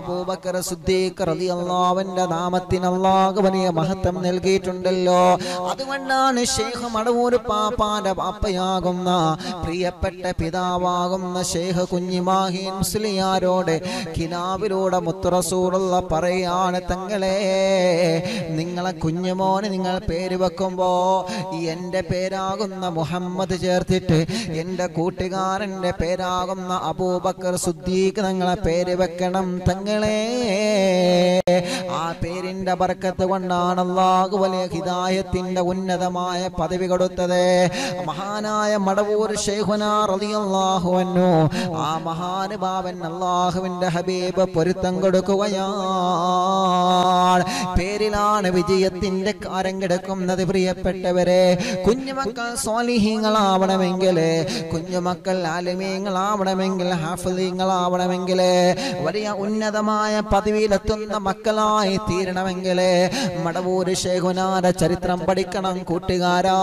അബൂബക്കർ സിദ്ദീഖ് റളിയല്ലാഹുവിന്റെ നാമത്തിന് അല്ലാഹു വലിയ മഹത്വം നൽകിയിട്ടുണ്ടല്ലോ അതുകൊണ്ടാണ് ഷെയ്ഖ് മടവൂർ പാപ്പാന്റെ പാപ്പയാകുന്ന പ്രിയപ്പെട്ട പിതാവാകുന്ന ഷെയ്ഖ് കുഞ്ഞിമാഹീൻ മുസ്ലിയാരോട് കിനാവിലൂടെ മുത്തുറസൂറുള്ള പറയാണ് തങ്ങളെ നിങ്ങളെ കുഞ്ഞുമോന് നിങ്ങൾ പേര് വെക്കുമ്പോ എന്റെ പേരാകുന്ന മുഹമ്മദ് ചേർത്തിട്ട് എന്റെ കൂട്ടുകാരന്റെ പേരാകുന്ന അബൂബക്കർ സുദ്ദീഖ് നിങ്ങളെ പേര് വെക്കണം തങ്ങളെ ആ പേരിന്റെ ബർക്കത്ത് കൊണ്ടാണ് അള്ളാഹു വലിയ ഹിദായത്തിന്റെ ഉന്നതമായ പദവി കൊടുത്തത് മഹാനായ മടവൂർ ഷെയ്ഖുനാ റളിയല്ലാഹു അൻഹു ആ മഹാനുഭാവൻ അള്ളാഹുവിന്റെ ഹബീബ് പൊരുത്തം കൊടുക്കുകയാണ് പേരിലാണ് വിജയത്തിന്റെ കാരം കിടക്കുന്നത് പ്രിയപ്പെട്ടവരെ കുഞ്ഞുമക്കൾ സ്വാലിഹീങ്ങളാവണമെങ്കിൽ കുഞ്ഞുമക്കൾ ആലിമീങ്ങളാവണമെങ്കിൽ ഹാഫിദീങ്ങളാവണമെങ്കിൽ വലിയ ഉന്നതമായ പദവിയിലെത്തുന്ന മക്കളായി തീരണമെങ്കിൽ മടവൂര് ശേഖുനാര ചരിത്രം പഠിക്കണം കൂട്ടുകാരാ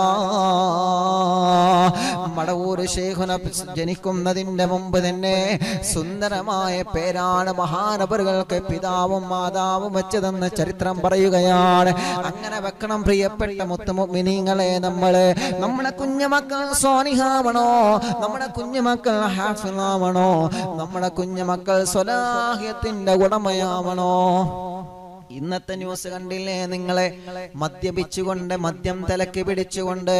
മടവൂര് ശേഖുന ജനിക്കുന്നതിന്റെ മുമ്പ് തന്നെ സുന്ദരമായ പേരാണ് മഹാനപറുകൾക്ക് പിതാവും മാതാവും വെച്ചതെന്ന് ചരിത്രം പറയുകയാണ് അങ്ങനെ വെക്കണം പ്രിയപ്പെട്ട മുത്തുമിനിങ്ങളെ നമ്മള് നമ്മുടെ കുഞ്ഞുമക്കൾ സ്വാനിഹാവണോ നമ്മുടെ കുഞ്ഞുമക്കൾ ഹാഫിളാവണോ നമ്മുടെ കുഞ്ഞുമക്കൾ സ്വലാഹ്യത്തിന്റെ ഉടമയാവണോ ഇന്നത്തെ ന്യൂസ് കണ്ടില്ലേ നിങ്ങളെ മദ്യപിച്ചുകൊണ്ട് മദ്യം തലക്ക് പിടിച്ചുകൊണ്ട്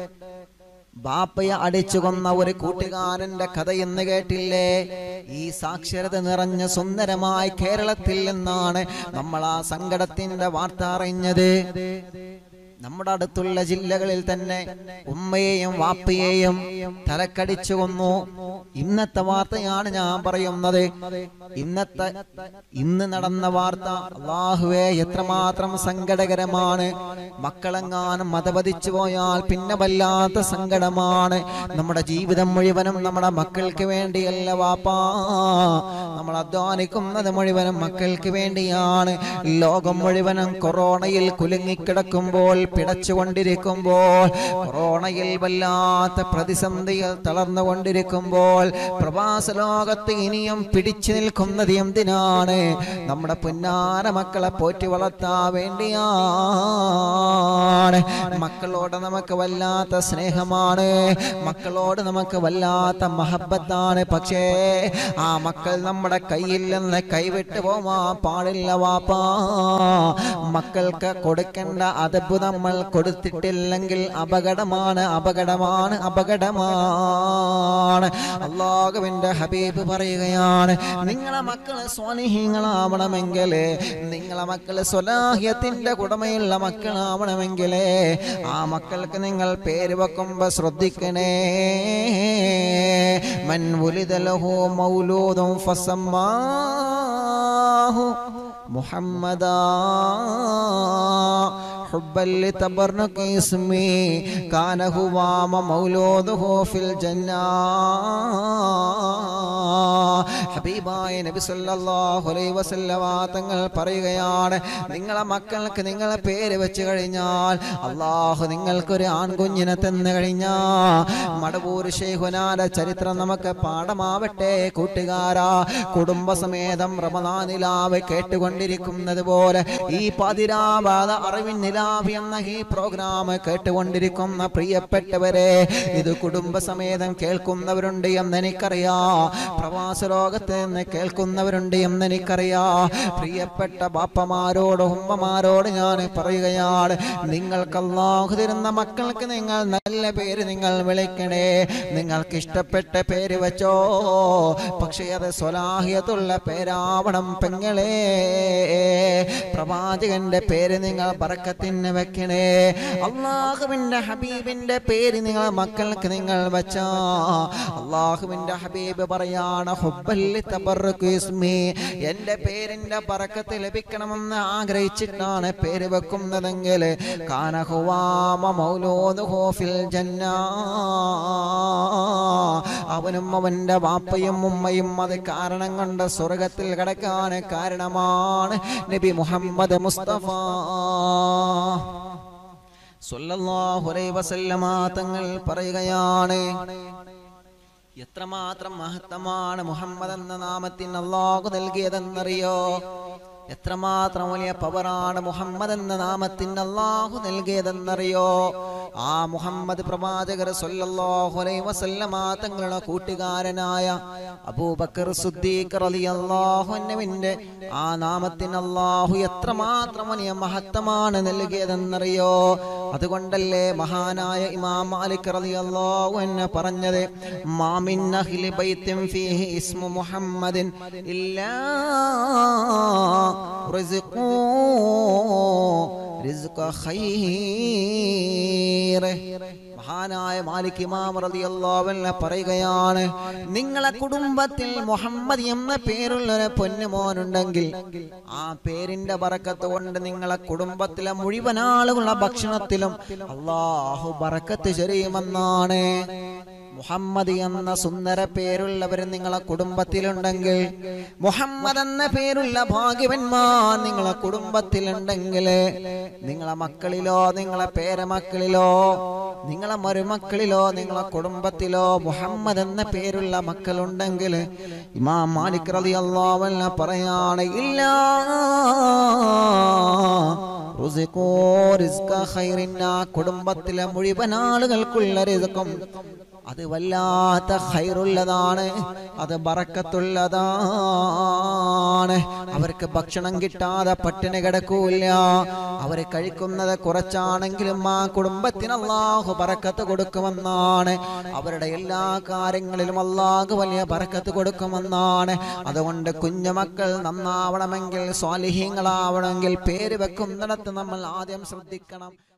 ബാപ്പയെ അടിച്ചു കൊന്ന ഒരു കൂട്ടുകാരന്റെ കഥ എന്ന് കേട്ടില്ലേ ഈ സാക്ഷരത നിറഞ്ഞ സുന്ദരമായ കേരളത്തിൽ നിന്നാണ് നമ്മൾ ആ സങ്കടത്തിന്റെ വാർത്ത അറിഞ്ഞത് നമ്മുടെ അടുത്തുള്ള ജില്ലകളിൽ തന്നെ ഉമ്മയെയും വാപ്പയെയും തലക്കടിച്ചു കൊന്നു ഇന്നത്തെ വാർത്തയാണ് ഞാൻ പറയുന്നത് ഇന്നത്തെ ഇന്ന് നടന്ന വാർത്ത അള്ളാഹുവെ എത്രമാത്രം സങ്കടകരമാണ് മക്കളെങ്ങാനും മതപതിച്ചു പോയാൽ പിന്നെ വല്ലാത്ത സങ്കടമാണ് നമ്മുടെ ജീവിതം മുഴുവനും നമ്മുടെ മക്കൾക്ക് വേണ്ടിയല്ല വാപ്പാ നമ്മൾ അധ്വാനിക്കുന്നത് മുഴുവനും മക്കൾക്ക് വേണ്ടിയാണ് ലോകം മുഴുവനും കൊറോണയിൽ കുലുങ്ങിക്കിടക്കുമ്പോൾ പിടച്ചുകൊണ്ടിരിക്കുമ്പോൾ കൊറോണയിൽ വല്ലാത്ത പ്രതിസന്ധിയിൽ തളർന്നുകൊണ്ടിരിക്കുമ്പോൾ പ്രവാസ ലോകത്ത് ഇനിയും പിടിച്ചു നിൽക്കുന്നത് എന്തിനാണ് നമ്മുടെ പുന്നാര മക്കളെ പോറ്റി വളർത്താൻ വേണ്ടിയാണ് മക്കളോട് നമുക്ക് വല്ലാത്ത സ്നേഹമാണ് മക്കളോട് നമുക്ക് വല്ലാത്ത മഹബത്താണ് പക്ഷേ ആ മക്കൾ നമ്മുടെ കയ്യിൽ നിന്ന് കൈവിട്ട് പോവാൻ പാടില്ല വാപ്പാ മക്കൾക്ക് കൊടുക്കേണ്ട അതബ് നമ്മൾ കൊടുത്തിട്ടില്ലെങ്കിൽ അപകടമാണ് അപകടമാണ് അപകടമാണ് അള്ളാഹുവിന്റെ ഹബീബ് പറയുകയാണ് നിങ്ങളെ മക്കള് സ്വാനിഹീങ്ങളാവണമെങ്കിൽ നിങ്ങളെ മക്കള് സ്വലാഹ്യത്തിന്റെ കുടമയുള്ള മക്കളാവണമെങ്കിൽ ആ മക്കൾക്ക് നിങ്ങൾ പേര് വെക്കുമ്പോ ശ്രദ്ധിക്കണേ മൻ ഉലിതലഹു മൗലൂദും ഫസമ്മാഹു മുഹമ്മദാ حبا لتبرك اسمي كان هو مولوده في الجنة ഹബീബായ നബി സല്ലല്ലാഹു അലൈഹി വസല്ലമ തങ്ങൾ പറയുകയാണ് നിങ്ങളെ മക്കൾക്ക് നിങ്ങളെ പേര് വെച്ച് കഴിഞ്ഞാൽ അള്ളാഹു നിങ്ങൾക്കൊരു ആൺകുഞ്ഞിനെ തന്നു കഴിഞ്ഞാ മടവൂർ ശേഖുനാന്റെ ചരിത്രം നമുക്ക് പാഠമാവട്ടെ കൂട്ടുകാരാ കുടുംബസമേതം റമദാനിലാവ് കേട്ടുകൊണ്ടിരിക്കുന്നത് പോലെ ഈ പതിരാവാത അറിവിൻ നിലാവി എന്ന ഈ പ്രോഗ്രാം കേട്ടുകൊണ്ടിരിക്കുന്ന പ്രിയപ്പെട്ടവരെ ഇത് കുടുംബസമേതം കേൾക്കുന്നവരുണ്ട് എന്ന് എനിക്കറിയാ പ്രവാസ ലോകത്ത് നിന്ന് കേൾക്കുന്നവരുണ്ട് എന്ന് എനിക്കറിയാ പ്രിയപ്പെട്ട ബാപ്പമാരോട് ഉമ്മമാരോട് ഞാൻ പറയുകയാണ് നിങ്ങൾക്ക് അള്ളാഹു തരുന്ന മക്കൾക്ക് നിങ്ങൾ നല്ല പേര് നിങ്ങൾ വിളിക്കണേ നിങ്ങൾക്ക് ഇഷ്ടപ്പെട്ട പേര് വെച്ചോ പക്ഷേ അത് സ്വലാഹിയത്തുള്ള പേരാവണം പെങ്ങളെ പ്രവാചകന്റെ പേര് നിങ്ങൾ പറക്കത്തിന് വെക്കണേ അള്ളാഹുവിന്റെ ഹബീബിന്റെ പേര് നിങ്ങൾ മക്കൾക്ക് നിങ്ങൾ വെച്ചാ അള്ളാഹുവിന്റെ ഹബീബ് പറയാണ് ഹുബ്ബല്ലി തബറക്കു ഇസ്മി എന്റെ പേരിന്റെ പറക്കത്ത് ലഭിക്കണമെന്ന് ആഗ്രഹിച്ചിട്ടാണ് പേര് വെക്കുന്നതെങ്കിൽ കാനഹുവാമ മൗലൂദുഹു ഫിൽ ജന്ന അവനും അവന്റെ വാപ്പയും ഉമ്മയും അത് കാരണം കൊണ്ട് സ്വർഗത്തിൽ കിടക്കാൻ കാരണമാണ് നബി മുഹമ്മദ് മുസ്തഫ സല്ലല്ലാഹു അലൈഹി വസല്ലമ തങ്ങൾ പറയുകയാണ് എത്രമാത്രം മഹത്തമാണ് മുഹമ്മദ് എന്ന നാമത്തിന് അള്ളാഹു നൽകിയതെന്നറിയോ എത്രമാത്രം വലിയ പവറാണ് മുഹമ്മദ് എന്ന നാമത്തിന് അള്ളാഹു നൽകിയതെന്നറിയോ ആ മുഹമ്മദ് പ്രവാചകർ സല്ലല്ലാഹു അലൈഹി വസല്ലമ തങ്ങളുടെ കൂട്ടുകാരനായ അബൂബക്കർ സുദ്ദീഖ് റളിയല്ലാഹു അൻഹുവിന്റെ ആ നാമത്തിന് അള്ളാഹു എത്രമാത്രം വലിയ മഹത്തമാണ് നൽകിയതെന്നറിയോ അതുകൊണ്ടല്ലേ മഹാനായ ഇമാം മാലിക് റളിയല്ലാഹു അൻഹു പറഞ്ഞത് മാമിൻ അഹ്ലി ബൈത്തിൻ ഫീഹി ഇസ്മു മുഹമ്മദിൻ ഇല്ലാ റിസ്ഖൂ റിസ്ഖ ഖൈർ മഹാനായ മാലിക് ഇമാം റളിയല്ലാഹു അൻഹു പറയുകയാണ് നിങ്ങളെ കുടുംബത്തിൽ മുഹമ്മദ് എന്ന പേരുള്ള ഒരു പൊന്നുമോനുണ്ടെങ്കിൽ ആ പേരിന്റെ ബറക്കത്ത് കൊണ്ട് നിങ്ങളെ കുടുംബത്തിലെ മുഴുവൻ ആളുകളുടെ ഭക്ഷണത്തിലും അള്ളാഹു ബറക്കത്ത് ചൊരിയുമെന്നാണ് മുഹമ്മദ് എന്ന സുന്ദര പേരുള്ളവർ നിങ്ങളെ കുടുംബത്തിലുണ്ടെങ്കിൽ മുഹമ്മദ് എന്ന പേരുള്ള ഭാഗ്യവന്മാർ നിങ്ങളെ കുടുംബത്തിലുണ്ടെങ്കിൽ നിങ്ങളെ മക്കളിലോ നിങ്ങളെ പേരമക്കളിലോ നിങ്ങളെ മരുമക്കളിലോ നിങ്ങളെ കുടുംബത്തിലോ മുഹമ്മദ് എന്ന പേരുള്ള മക്കളുണ്ടെങ്കിൽ ഇമാം മാലിക് റളി അള്ളാഹുവിനെ പറയാണ് ഇല്ല റുസിഖോ റിസ്ക ഖൈറിൻ ആ കുടുംബത്തിലെ മുഴുവൻ ആളുകൾക്കുള്ള റിസ്ക്കും അത് വല്ലാത്ത ഖൈറുള്ളതാണ് അത് ബറക്കത്തുള്ളതാണ് അവർക്ക് ഭക്ഷണം കിട്ടാതെ പട്ടിണി കിടക്കൂല അവർ കഴിക്കുന്നത് കുറച്ചാണെങ്കിലും ആ കുടുംബത്തിന് അള്ളാഹു ബറക്കത്ത് കൊടുക്കുമെന്നാണ് അവരുടെ എല്ലാ കാര്യങ്ങളിലും അള്ളാഹു വലിയ ബറക്കത്ത് കൊടുക്കുമെന്നാണ് അതുകൊണ്ട് കുഞ്ഞുമക്കൾ നന്നാവണമെങ്കിൽ സ്വാലിഹ്യങ്ങളാവണമെങ്കിൽ പേര് വെക്കുന്നിടത്ത് നമ്മൾ ആദ്യം ശ്രദ്ധിക്കണം